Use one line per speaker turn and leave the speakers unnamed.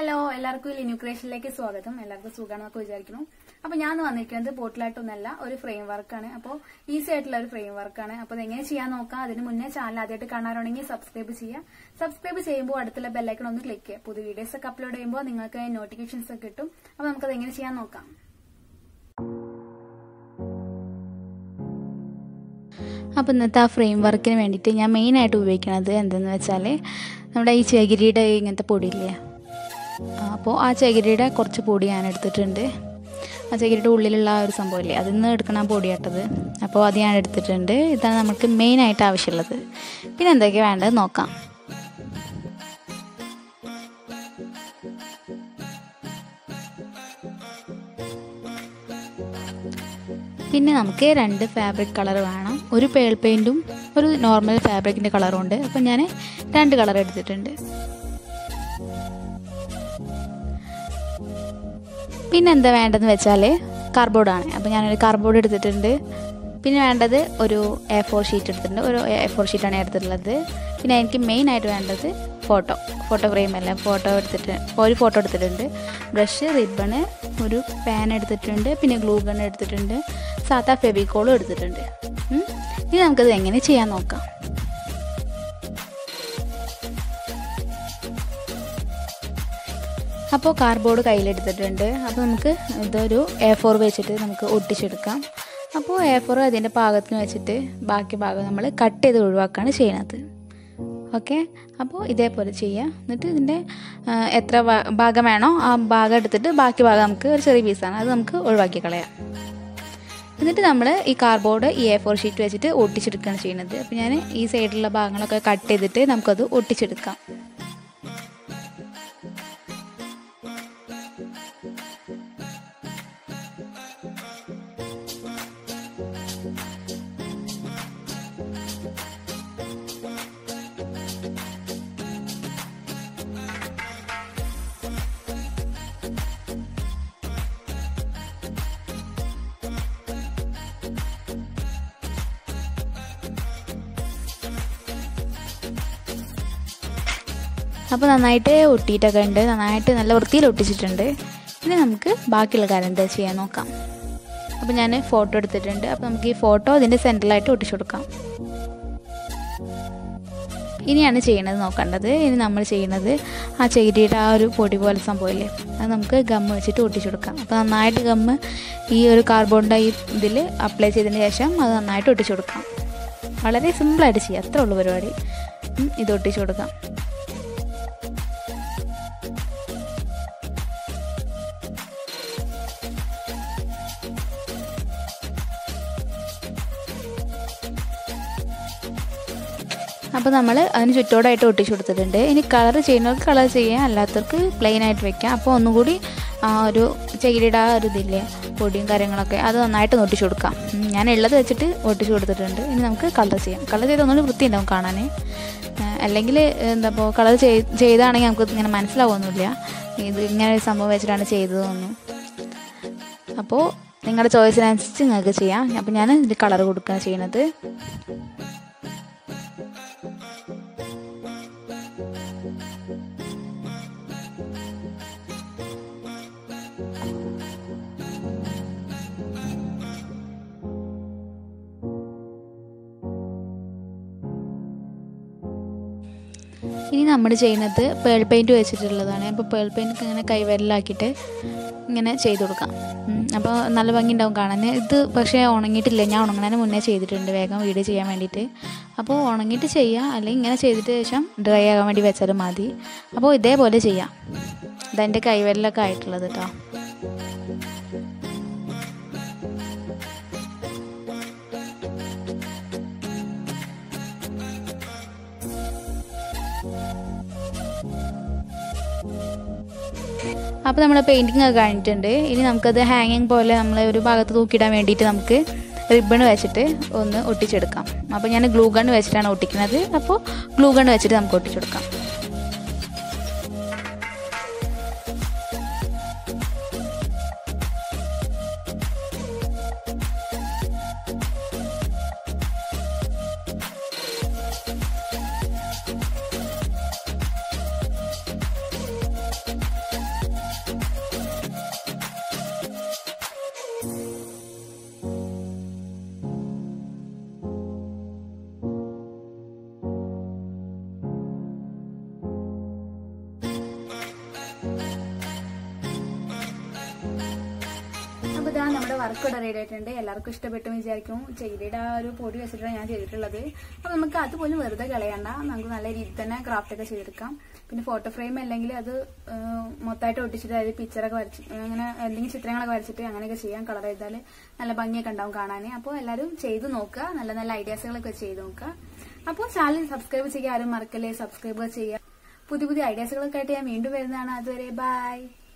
Hello എല്ലാവർക്കും ലിനു ക്രിയേഷനിലേക്ക് സ്വാഗതം എല്ലാവർക്കും സുഖമാണെന്നൊക്കെ വിചാരിക്കുന്നു അപ്പൊ ഞാൻ വന്നിരിക്കുന്നത് ബോട്ടിലായിട്ടൊന്നല്ല ഒരു ഫ്രെയിം വർക്കാണ് അപ്പോൾ ഈസി ആയിട്ടുള്ള ഒരു ഫ്രെയിം വർക്കാണ് അപ്പോൾ അത് എങ്ങനെ ചെയ്യാൻ നോക്കാം അതിന് മുന്നേ ചാനൽ ആദ്യമായിട്ട് കാണാറുണ്ടെങ്കിൽ സബ്സ്ക്രൈബ് ചെയ്യുക സബ്സ്ക്രൈബ് ചെയ്യുമ്പോൾ അടുത്തുള്ള ബെല്ലൈക്കൺ ഒന്ന് ക്ലിക്ക് ചെയ്യുക പുതിയ വീഡിയോസ് ഒക്കെ അപ്ലോഡ് ചെയ്യുമ്പോൾ നിങ്ങൾക്ക് നോട്ടിഫിക്കേഷൻസ് ഒക്കെ കിട്ടും അപ്പോൾ നമുക്കത് എങ്ങനെ ചെയ്യാൻ നോക്കാം
അപ്പോൾ ഇന്നത്തെ ആ ഫ്രെയിം വർക്കിന് വേണ്ടിയിട്ട് ഞാൻ മെയിനായിട്ട് ഉപയോഗിക്കുന്നത് എന്തെന്ന് വെച്ചാൽ നമ്മുടെ ഈ ചകിരിയുടെ ഇങ്ങനത്തെ പൊടിയില്ലേ ആ, അപ്പോൾ ആ ചകിരിയുടെ കുറച്ച് പൊടി ഞാൻ എടുത്തിട്ടുണ്ട് ആ ചകിരിയുടെ ഉള്ളിലുള്ള ആ ഒരു സംഭവമില്ലേ അതിൽ നിന്ന് എടുക്കണ ആ പൊടിയാട്ടത് അപ്പോൾ അത് ഞാൻ എടുത്തിട്ടുണ്ട് ഇതാണ് നമുക്ക് മെയിനായിട്ട് ആവശ്യമുള്ളത് പിന്നെ എന്തൊക്കെയാണ് വേണ്ടത് നോക്കാം പിന്നെ നമുക്ക് രണ്ട് ഫാബ്രിക് കളർ വേണം ഒരു പേൾ പെയിൻറ്റും ഒരു നോർമൽ ഫാബ്രിക്കിൻ്റെ കളറും ഉണ്ട് അപ്പോൾ ഞാൻ രണ്ട് കളർ എടുത്തിട്ടുണ്ട് പിന്നെ എന്താ വേണ്ടതെന്ന് വെച്ചാൽ കാർഡ്ബോർഡാണ് അപ്പോൾ ഞാനൊരു കാർഡ്ബോർഡ് എടുത്തിട്ടുണ്ട് പിന്നെ വേണ്ടത് ഒരു എ ഫോർ ഷീറ്റ് എടുത്തിട്ടുണ്ട് ഒരു എ ഫോർ ഷീറ്റാണ് എടുത്തിട്ടുള്ളത് പിന്നെ എനിക്ക് മെയിനായിട്ട് വേണ്ടത് ഫോട്ടോ ഫോട്ടോ ഫ്രെയിം അല്ല ഫോട്ടോ എടുത്തിട്ട് ഒരു ഫോട്ടോ എടുത്തിട്ടുണ്ട് ബ്രഷ് റിബണ് ഒരു പാൻ എടുത്തിട്ടുണ്ട് പിന്നെ ഗ്ലൂ ഗൺ എടുത്തിട്ടുണ്ട് സാധാ ഫെവിക്കോളും എടുത്തിട്ടുണ്ട് ഉം. ഇനി നമുക്കത് എങ്ങനെ ചെയ്യാൻ നോക്കാം അപ്പോൾ കാർഡ്ബോർഡ് കയ്യിലെടുത്തിട്ടുണ്ട് അപ്പോൾ നമുക്ക് ഇതൊരു എ ഫോർ വെച്ചിട്ട് നമുക്ക് ഒട്ടിച്ചെടുക്കാം അപ്പോൾ എ ഫോർ അതിൻ്റെ പാകത്തിന് വെച്ചിട്ട് ബാക്കി ഭാഗം നമ്മൾ കട്ട് ചെയ്ത് ഒഴിവാക്കുകയാണ് ചെയ്യുന്നത് ഓക്കെ അപ്പോൾ ഇതേപോലെ ചെയ്യുക എന്നിട്ട് ഇതിൻ്റെ ആ, എത്ര ഭാ- ഭാഗം വേണോ ആ ഭാഗം എടുത്തിട്ട് ബാക്കി ഭാഗം നമുക്ക് ഒരു ചെറിയ പീസാണ് അത് നമുക്ക് ഒഴിവാക്കി കളയാം എന്നിട്ട് നമ്മൾ ഈ കാർഡ്ബോർഡ് ഈ എ ഫോർ ഷീറ്റ് വെച്ചിട്ട് ഒട്ടിച്ചെടുക്കുകയാണ് ചെയ്യുന്നത് അപ്പോൾ ഞാൻ ഈ സൈഡിലുള്ള ഭാഗങ്ങളൊക്കെ കട്ട് ചെയ്തിട്ട് നമുക്കത് ഒട്ടിച്ചെടുക്കാം അപ്പോൾ നന്നായിട്ട് ഒട്ടിയിട്ടൊക്കെ ഉണ്ട് നന്നായിട്ട് നല്ല വൃത്തിയിൽ ഒട്ടിച്ചിട്ടുണ്ട് ഇനി നമുക്ക് ബാക്കിയുള്ള കാര്യം എന്താ ചെയ്യാൻ നോക്കാം അപ്പോൾ ഞാൻ ഫോട്ടോ എടുത്തിട്ടുണ്ട് അപ്പോൾ നമുക്ക് ഈ ഫോട്ടോ ഇതിൻ്റെ സെൻറ്ററിലായിട്ട് ഒട്ടിച്ചു കൊടുക്കാം ഇനിയാണ് ചെയ്യണത് നോക്കേണ്ടത് ഇനി നമ്മൾ ചെയ്യുന്നത് ആ ചകിരിയുടെ ആ ഒരു പൊടി പോലെ സംഭവമില്ലേ അത് നമുക്ക് ഗമ്മ് വെച്ചിട്ട് ഒട്ടിച്ചു കൊടുക്കാം അപ്പോൾ നന്നായിട്ട് ഗമ്മ് ഈ ഒരു കാർബോണിൻ്റെ ഈ ഇതിൽ അപ്ലൈ ചെയ്തതിന് ശേഷം അത് നന്നായിട്ട് ഒട്ടിച്ചു കൊടുക്കാം വളരെ സിമ്പിളായിട്ട് ചെയ്യാം അത്രേ ഉള്ളൂ പരിപാടി ഉം, ഇത് ഒട്ടിച്ചു കൊടുക്കാം അപ്പോൾ നമ്മൾ അതിന് ചുറ്റോടായിട്ട് ഒട്ടിച്ചു കൊടുത്തിട്ടുണ്ട് ഇനി കളർ ചെയ്യുന്നവർക്ക് കളർ ചെയ്യാം അല്ലാത്തവർക്ക് പ്ലെയിൻ ആയിട്ട് വെക്കാം അപ്പോൾ ഒന്നുകൂടി ആ ഒരു ചകിരിയുടെ ആ ഒരു ഇതില്ലേ പൊടിയും കാര്യങ്ങളൊക്കെ അത് നന്നായിട്ട് ഒന്ന് ഒട്ടിച്ചു കൊടുക്കാം ഉം, ഞാൻ ഉള്ളത് വെച്ചിട്ട് ഒട്ടിച്ചു കൊടുത്തിട്ടുണ്ട് ഇനി നമുക്ക് കളർ ചെയ്യാം കളർ ചെയ്ത് ഒന്നുകൂടി വൃത്തി ഉണ്ടാവും കാണാൻ അല്ലെങ്കിൽ എന്താ ഇപ്പോൾ കളർ ചെയ്താണെങ്കിൽ നമുക്ക് ഇങ്ങനെ മനസ്സിലാവുമൊന്നുമില്ല ഇത് ഇങ്ങനെ ഒരു സംഭവം വെച്ചിട്ടാണ് ചെയ്തതൊന്നും അപ്പോൾ നിങ്ങളുടെ ചോയ്സിനനുസരിച്ച് നിങ്ങൾക്ക് ചെയ്യാം അപ്പോൾ ഞാൻ ഇതിൽ കളർ കൊടുക്കുകയാണ് ചെയ്യുന്നത് ഇനി നമ്മൾ ചെയ്യുന്നത് പേൾ പെയിൻറ്റ് വെച്ചിട്ടുള്ളതാണ് അപ്പോൾ പേൾ പെയിൻറ്റ് ഇങ്ങനെ കൈവിരലാക്കിയിട്ട് ഇങ്ങനെ ചെയ്ത് കൊടുക്കാം ഉം, അപ്പോൾ നല്ല ഭംഗി ഉണ്ടാവും കാണാൻ ഇത് പക്ഷേ ഉണങ്ങിയിട്ടില്ല ഞാൻ ഉണങ്ങുന്നതിന് മുന്നേ ചെയ്തിട്ടുണ്ട് വേഗം വീഡിയോ ചെയ്യാൻ വേണ്ടിയിട്ട് അപ്പോൾ ഉണങ്ങിയിട്ട് ചെയ്യാം അല്ലെങ്കിൽ ഇങ്ങനെ ചെയ്തിട്ട് ശേഷം ഡ്രൈ ആകാൻ വേണ്ടി വെച്ചാലും മതി അപ്പോൾ ഇതേപോലെ ചെയ്യാം ഇതെൻ്റെ കൈവിരലൊക്കെ ആയിട്ടുള്ളത് കേട്ടോ അപ്പോൾ നമ്മൾ പെയിൻറ്റിങ് ഒക്കെ കഴിഞ്ഞിട്ടുണ്ട് ഇനി നമുക്കത് ഹാങ്ങിങ് പോലെ നമ്മൾ ഒരു ഭാഗത്ത് തൂക്കിയിടാൻ വേണ്ടിയിട്ട് നമുക്ക് റിബൺ വെച്ചിട്ട് ഒന്ന് ഒട്ടിച്ചെടുക്കാം അപ്പോൾ ഞാൻ ഗ്ലൂ ഗൺ വെച്ചിട്ടാണ് ഒട്ടിക്കുന്നത് അപ്പോൾ ഗ്ലൂ ഗൺ വെച്ചിട്ട് നമുക്ക് ഒട്ടിച്ചെടുക്കാം
വർക്ക് ഇവിടെ റെഡി ആയിട്ടുണ്ട് എല്ലാവർക്കും ഇഷ്ടപ്പെട്ടു വിചാരിക്കും ചെടിയുടെ ആ ഒരു പൊടി വെച്ചിട്ടാണ് ഞാൻ ചെയ്തിട്ടുള്ളത് അപ്പൊ നമുക്ക് അതുപോലും വെറുതെ കളയണ്ട നമുക്ക് നല്ല രീതിയിൽ തന്നെ ക്രാഫ്റ്റ് ഒക്കെ ചെയ്തെടുക്കാം പിന്നെ ഫോട്ടോ ഫ്രെയിം അല്ലെങ്കിൽ അത് ഏഹ്, മൊത്തമായിട്ട് ഒട്ടിച്ചിട്ട് അതായത് പിക്ചറൊക്കെ വരച്ച് അങ്ങനെ എന്തെങ്കിലും ചിത്രങ്ങളൊക്കെ വരച്ചിട്ട് അങ്ങനെയൊക്കെ ചെയ്യാം കളർ ചെയ്താൽ നല്ല ഭംഗിയൊക്കെ ഉണ്ടാവും കാണാൻ അപ്പോൾ എല്ലാവരും ചെയ്ത് നോക്കുക നല്ല നല്ല ഐഡിയാസുകളൊക്കെ ചെയ്ത് നോക്കുക അപ്പോൾ ചാനൽ സബ്സ്ക്രൈബ് ചെയ്യാൻ ആരും മറക്കല്ലേ സബ്സ്ക്രൈബ് ചെയ്യുക പുതിയ പുതിയ ഐഡിയാസുകളൊക്കെ ആയിട്ട് ഞാൻ വീണ്ടും വരുന്നതാണ് അതുവരെ ബൈ